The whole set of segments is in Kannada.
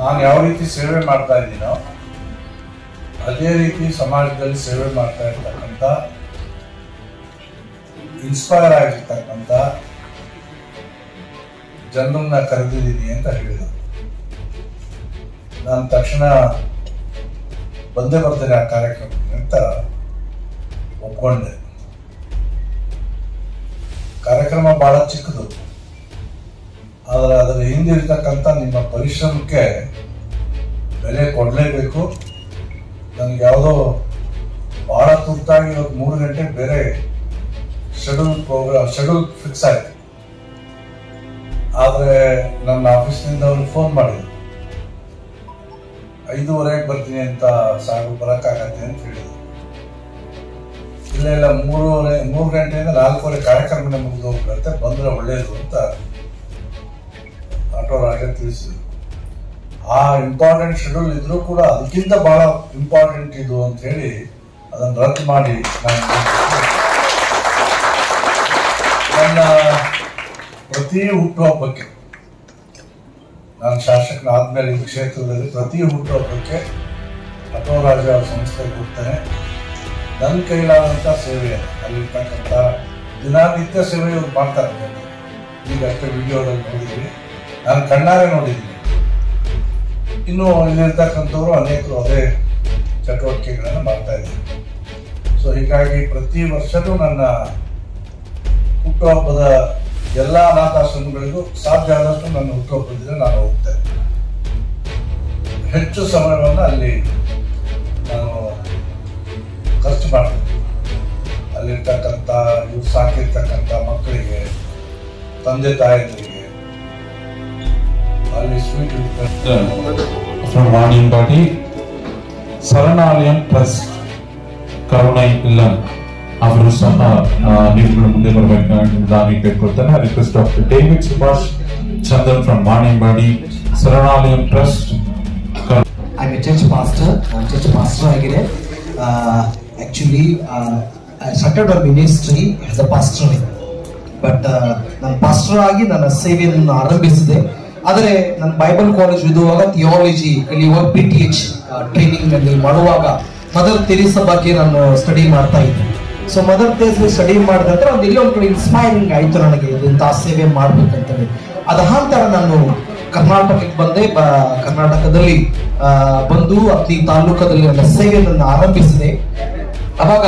ನಾನು ಯಾವ ರೀತಿ ಸೇವೆ ಮಾಡ್ತಾ ಇದ್ದೀನೋ ಅದೇ ರೀತಿ ಸಮಾಜದಲ್ಲಿ ಸೇವೆ ಮಾಡ್ತಾ ಇರ್ತಕ್ಕಂಥ ಇನ್ಸ್ಪೈರ್ ಆಗಿರ್ತಕ್ಕಂಥ ಜನರನ್ನ ಕರೆದಿದ್ದೀನಿ ಅಂತ ಹೇಳಿದರು ನಾನು ತಕ್ಷಣ ಬಂದೇ ಬರ್ತೇನೆ ಆ ಕಾರ್ಯಕ್ರಮಕ್ಕೆ ಅಂತ ಒಪ್ಕೊಂಡೆ ಕಾರ್ಯಕ್ರಮ ಬಹಳ ಚಿಕ್ಕದು ಆದರೆ ಅದರ ಹಿಂದಿರ್ತಕ್ಕಂಥ ನಿಮ್ಮ ಪರಿಶ್ರಮಕ್ಕೆ ಬೆಲೆ ಕೊಡಲೇಬೇಕು ನನಗೆ ಯಾವುದೋ ಬಹಳ ತುರ್ತಾಗಿ ಇವತ್ತು ಮೂರು ಗಂಟೆ ಬೇರೆ ಶೆಡ್ಯೂಲ್ ಪ್ರೋಗ್ರಾಮ್ ಶೆಡ್ಯೂಲ್ ಫಿಕ್ಸ್ ಆಯ್ತು ಆದರೆ ನನ್ನ ಆಫೀಸ್ನಿಂದ ಅವ್ರಿಗೆ ಫೋನ್ ಮಾಡಿದ್ರು ಐದೂವರೆಗೆ ಬರ್ತೀನಿ ಅಂತ ಸಾಗು ಬರೋಕ್ಕಾಗತ್ತೆ ಅಂತ ಹೇಳಿದ್ರು ಇಲ್ಲ ಇಲ್ಲ ಮೂರುವರೆ ಮೂರು ಗಂಟೆಯಿಂದ ನಾಲ್ಕೂವರೆ ಕಾರ್ಯಕ್ರಮನೇ ಮುಗಿದು ಹೋಗ್ಬಿಡುತ್ತೆ ಬಂದ್ರೆ ಒಳ್ಳೇದು ಅಂತ ಆಟೋ ರಾಜ ತಿಳಿಸಿದ್ರು ಆ ಇಂಪಾರ್ಟೆಂಟ್ ಶೆಡ್ಯೂಲ್ ಇದ್ರೂ ಕೂಡ ಅದಕ್ಕಿಂತ ಬಹಳ ಇಂಪಾರ್ಟೆಂಟ್ ಇದು ಅಂತ ಹೇಳಿ ಅದನ್ನು ರದ್ದು ಮಾಡಿ ನಾನು ನನ್ನ ಪ್ರತಿ ಹುಟ್ಟುಹಬ್ಬಕ್ಕೆ ನಾನು ಶಾಸಕನಾದ್ಮೇಲೆ ಈ ಕ್ಷೇತ್ರದಲ್ಲಿ ಪ್ರತಿ ಹುಟ್ಟುಹಬ್ಬಕ್ಕೆ ಆಟೋ ರಾಜ ಅವ್ರ ಸಂಸ್ಥೆಗೆ ಹೋಗ್ತೇನೆ ನನ್ನ ಕೈಲಾದಂಥ ಸೇವೆ ಅಲ್ಲಿರ್ತಕ್ಕಂಥ ದಿನನಿತ್ಯ ಸೇವೆ ಇವ್ರು ಮಾಡ್ತಾರೆ ಜನರು. ಈಗ ಅಷ್ಟೇ ವಿಡಿಯೋದಲ್ಲಿ ನೋಡಿದ್ದೀವಿ ನಾನು ಕಣ್ಣಾರೆ ನೋಡಿದ್ದೀನಿ ಇನ್ನು ಇಲ್ಲಿರ್ತಕ್ಕಂಥವ್ರು ಅನೇಕರು ಅದೇ ಚಟುವಟಿಕೆಗಳನ್ನು ಮಾಡ್ತಾ ಇದ್ದಾರೆ ಸೊ ಹೀಗಾಗಿ ಪ್ರತಿ ವರ್ಷವೂ ನನ್ನ ಹುಟ್ಟುಹಬ್ಬದ ಎಲ್ಲ ಅನಾಥಾಶ್ರಮಗಳಿಗೂ ಸಾಧ್ಯ ಆದಷ್ಟು ನನ್ನ ಹುಟ್ಟುಹಬ್ಬದ ದಿನ ನಾನು ಹೋಗ್ತೇನೆ ಹೆಚ್ಚು ಸಮಯವನ್ನು ಅಲ್ಲಿ ನಾನು ಖರ್ಚು ಮಾಡ್ತೀನಿ ಅಲ್ಲಿರ್ತಕ್ಕಂಥ ಇವ್ರು ಸಾಕಿರ್ತಕ್ಕಂಥ ಮಕ್ಕಳಿಗೆ ತಂದೆ ತಾಯಂದಿರಿಗೆ ಅಲ್ಲಿ sweet from Vanimbaadi, Saranayam Trust, Karunai Illam ಅವರು ಸಹ ಆ, ನೀವುಗಳು ಮುಂದೆ ಬರಬೇಕಾಗಿ ನಾನು ಕೇಳ್ಕೊಳ್ತೇನೆ request doctor David Subhash Chandan from Vaniyambadi Saranalayam trust I'm a church pastor. ನಾನು church pastor ಆಗಿದೆ actually I started our ministry as a pastor but ನಾನು ಪಾಸ್ಟರ್ ಆಗಿ ನನ್ನ ಸೇವೆಯನ್ನು ಆರಂಭಿಸಿದೆ ಆದರೆ ನಾನು ಬೈಬಲ್ ಕಾಲೇಜ್ ಇರುವಾಗ ಥಿಯಾಲಜಿ ಕಲಿಯುವಾಗ ಪಿ ಟಿ ಎಚ್ ಟ್ರೈನಿಂಗ್ ಅಲ್ಲಿ ಮಾಡುವಾಗ ಮದರ್ ತೆರೀಸಾ ಬಗ್ಗೆ ನಾನು ಸ್ಟಡಿ ಮಾಡ್ತಾ ಇದ್ದೆ ಸೊ ಮದರ್ ತೆರೀಸಾ ಸ್ಟಡಿ ಮಾಡಿದ ನಂತರ ಒಂದು ಇಲ್ಲಿ ಒಂದು ಕಡೆ ಇನ್ಸ್ಪೈರಿಂಗ್ ಆಯಿತು ನನಗೆ ಇಂಥ ಸೇವೆ ಮಾಡ್ಬೇಕಂತೇಳಿ ಅದಾಂತರ ನಾನು ಕರ್ನಾಟಕಕ್ಕೆ ಬಂದೆ ಬ- ಕರ್ನಾಟಕದಲ್ಲಿ ಆ, ಬಂದು ಅತಿ ತಾಲೂಕದಲ್ಲಿ ನನ್ನ ಸೇವೆಯನ್ನು ಆರಂಭಿಸಿದೆ ಅವಾಗ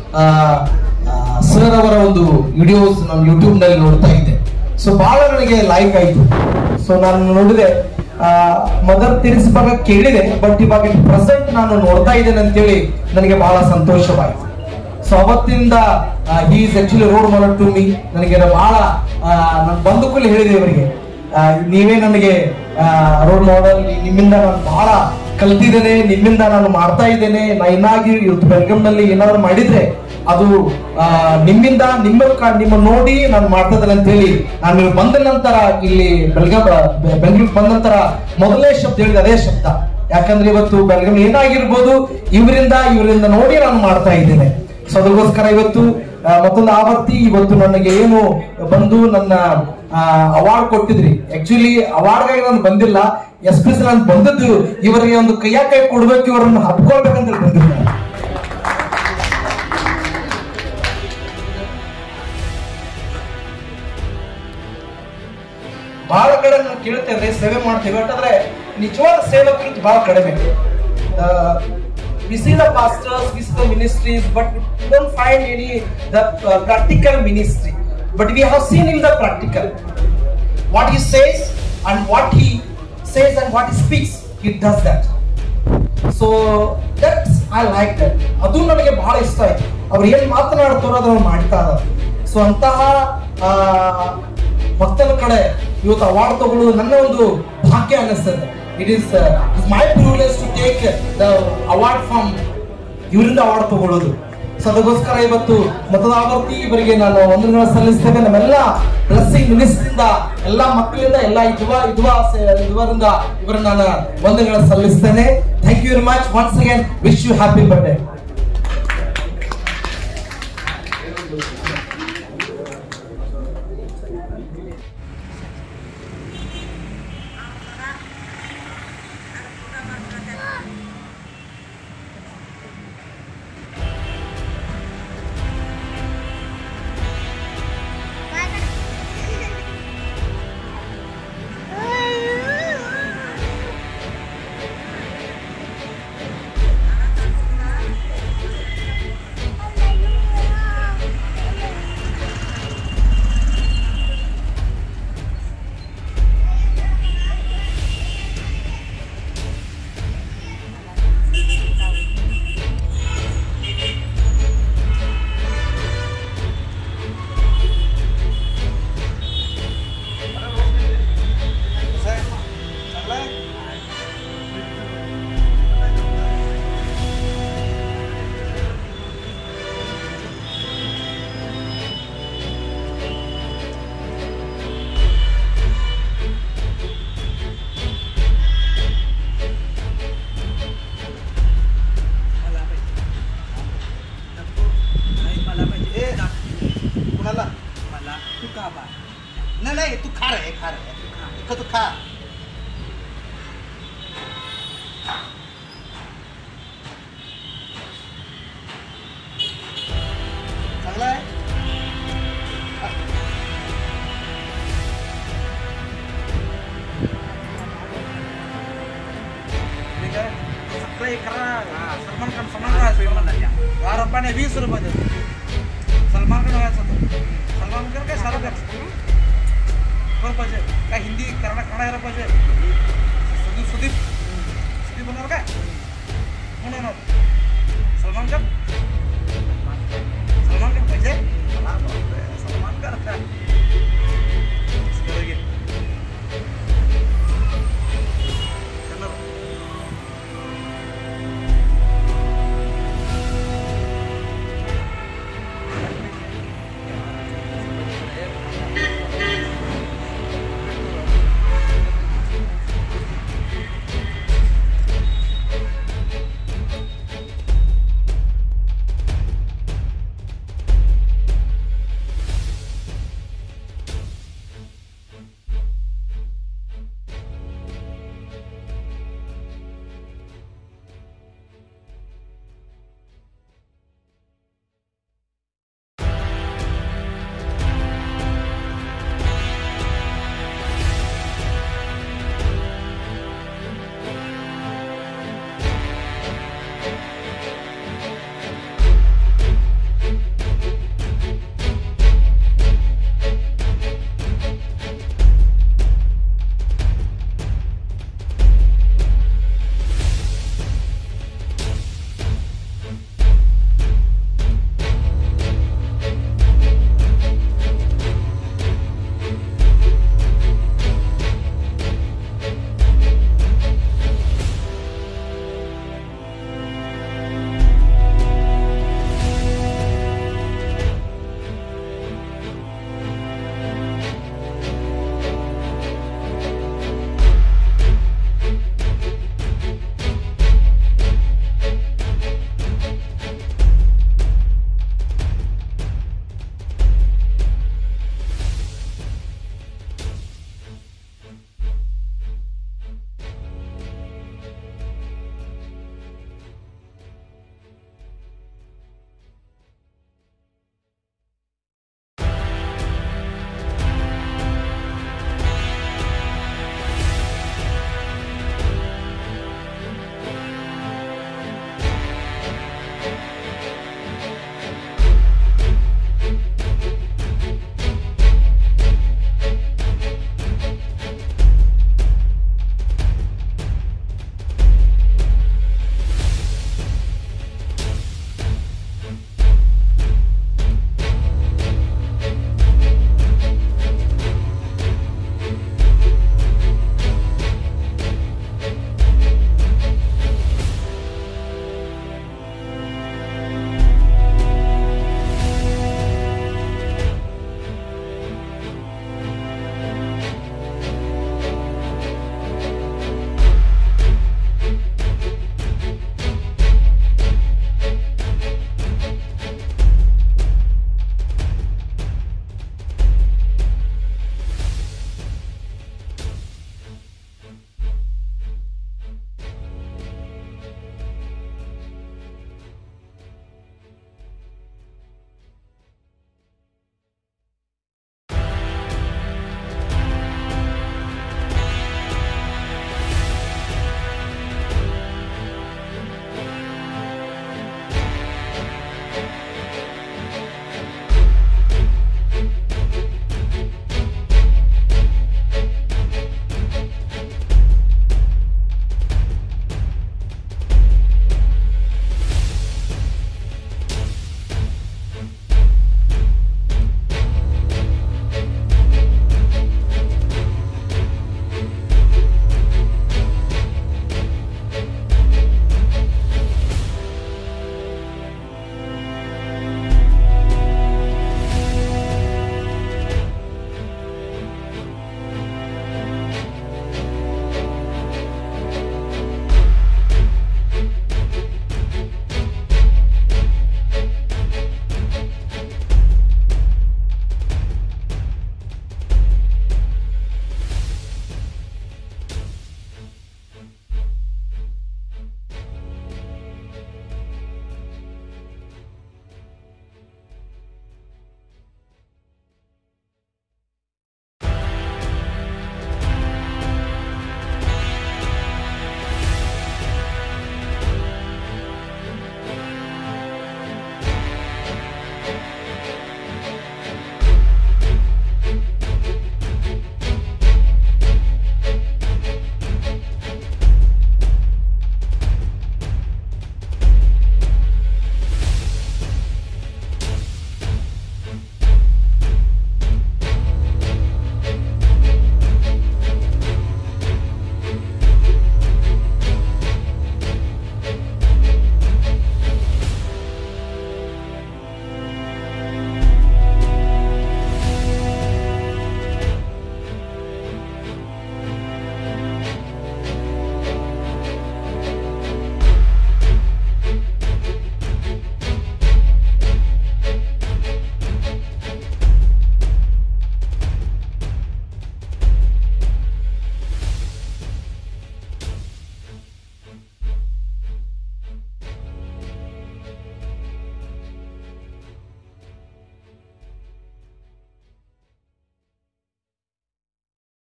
ಸರ್ ಅವರ ಒಂದು ವಿಡಿಯೋಸ್ ನಾನು ಯೂಟ್ಯೂಬ್ ನಲ್ಲಿ ನೋಡ್ತಾ ಇದ್ದೆ ಸೊ ಬಹಳ ನನಗೆ ಲೈಕ್ ಆಯ್ತು ಸೊ ನಾನು ನೋಡಿದೆ ಮದರ್ ತಿರ್ಸ್ಬಾಗ ಕೇಳಿದೆ ಬಟ್ ಇವಾಗ ಪ್ರೆಸೆಂಟ್ ನಾನು ನೋಡ್ತಾ ಇದ್ದೇನೆ ಅಂತೇಳಿ ನನಗೆ ಬಹಳ ಸಂತೋಷವಾಯಿತು ಸೊ ಅವತ್ತಿಂದ he is actually role model to me ನನಗೆ ಬಹಳ ನಾನು ಬಂದು ಕೂಡಲೇ ಹೇಳಿದೆ ಇವರಿಗೆ ಆ, ನೀವೇ ನನಗೆ ರೋಡ್ ಮಾಡೆಲ್ ನಿಮ್ಮಿಂದ ನಾನು ಬಹಳ ಕಲ್ತಿದ್ದೇನೆ ನಿಮ್ಮಿಂದ ನಾನು ಮಾಡ್ತಾ ಇದ್ದೇನೆ ನಾ ಇನ್ನಾಗಿ ಇವತ್ತು ಬೆಳಗಂನಲ್ಲಿ ಏನಾದ್ರು ಮಾಡಿದ್ರೆ ಅದು ಆ, ನಿಮ್ಮಿಂದ ನಿಮ್ಮ ಕ- ನಿಮ್ಮ ನೋಡಿ ನಾನು ಮಾಡ್ತಾ ಇದ್ದೇನೆ ಅಂತ ಹೇಳಿ ನಾನು ಇಲ್ಲಿ ಬಂದ ನಂತರ ಇಲ್ಲಿ ಬೆಳಗಾಂ ಬೆಂಗಳೂರು ಬಂದ ನಂತರ ಮೊದಲನೇ ಶಬ್ದ ಹೇಳಿದ ಅದೇ ಶಬ್ದ ಯಾಕಂದ್ರೆ ಇವತ್ತು ಬೆಳಗಾವಿ ಏನಾಗಿರ್ಬೋದು ಇವರಿಂದ ಇವರಿಂದ ನೋಡಿ ನಾನು ಮಾಡ್ತಾ ಇದ್ದೇನೆ ಸೊ ಅದಕ್ಕೋಸ್ಕರ ಇವತ್ತು ಆ, ಮತ್ತೊಂದು ಆವರ್ತಿ ಇವತ್ತು ನನಗೆ ಏನು ಬಂದು ನನ್ನ ಅವಾರ್ಡ್ ಕೊಟ್ಟಿದ್ರಿ ಆಕ್ಚುಲಿ ಅವಾರ್ಡ್ಗಾಗಿ ನಾನು ಬಂದಿಲ್ಲ ಎಸ್ಪೆಷಲ್ ನಾನು ಬಂದದ್ದು ಇವರಿಗೆ ಒಂದು ಕೈಯ ಕೈ ಕೊಡ್ಬೇಕು ಇವರನ್ನು ಹಬ್ಕೊಳ್ಬೇಕಂತ ಹೇಳಿ ಬಂದಿಲ್ಲ ನಾನು. ಬಹಳ ಕಡೆ ನಾವು ಕೇಳ್ತೇವೆ ಸೇವೆ ಮಾಡ್ತೇವೆ ಯಾಕಂದ್ರೆ ನಿಜವಾದ ಸೇವಕರು ಬಹಳ ಕಡಿಮೆ we see the pastors we see the ministries but we don't find any the practical ministry but we have seen in the practical what he says and what he says and what he speaks he does that so that's I like that ಅದು ನನಗೆ ಬಹಳ ಇಷ್ಟ ಆಯ್ತು ಅವ್ರು ಏನ್ ಮಾತನಾಡ್ತಾರೋ ಅದನ್ನ ಮಾಡ್ತಾ ಇದ್ದಾರೆ ಸೊ ಅಂತಹ ಆ, ಭಕ್ತರ ಕಡೆ ಇವತ್ತು ಅವಾರ್ಡ್ ತಗೊಳ್ಳೋದು ನನ್ನ ಒಂದು ಭಾಗ್ಯ ಅನ್ನಿಸ್ತದೆ it is my privilege to take the award from ಇವರಿಂದ ಅವಾರ್ಡ್ ತಗೊಳ್ಳೋದು ಸೊ ಅದಕ್ಕೋಸ್ಕರ ಇವತ್ತು ಮತದಾವರ್ತಿ ಇವರಿಗೆ ನಾನು ವಂದನೆಗಳನ್ನು ಸಲ್ಲಿಸ್ತೇನೆ ನಮ್ಮೆಲ್ಲ ಬ್ಲೆಸ್ಸಿಂಗ್ ಮಿನಿಸ್ಟ್ರಿಂದ ಎಲ್ಲ ಮಕ್ಕಳಿಂದ ಎಲ್ಲ ಇದುವ ಇದುವ ಇವರಿಂದ ಇವರನ್ನ ನಾನು ವಂದನೆಗಳನ್ನು ಸಲ್ಲಿಸ್ತೇನೆ thank you very much once again wish you happy birthday काय सगळं एक करा हा, सलमान खान सलमान खान दहा रुपयाने वीस रुपये देतो सलमान खान व्हायचं होतं सलमान खान काय शाहरुख खान कोण पाहिजे काय हिंदी कन्नड कन्नड पाहिजे सुदीप सुदीप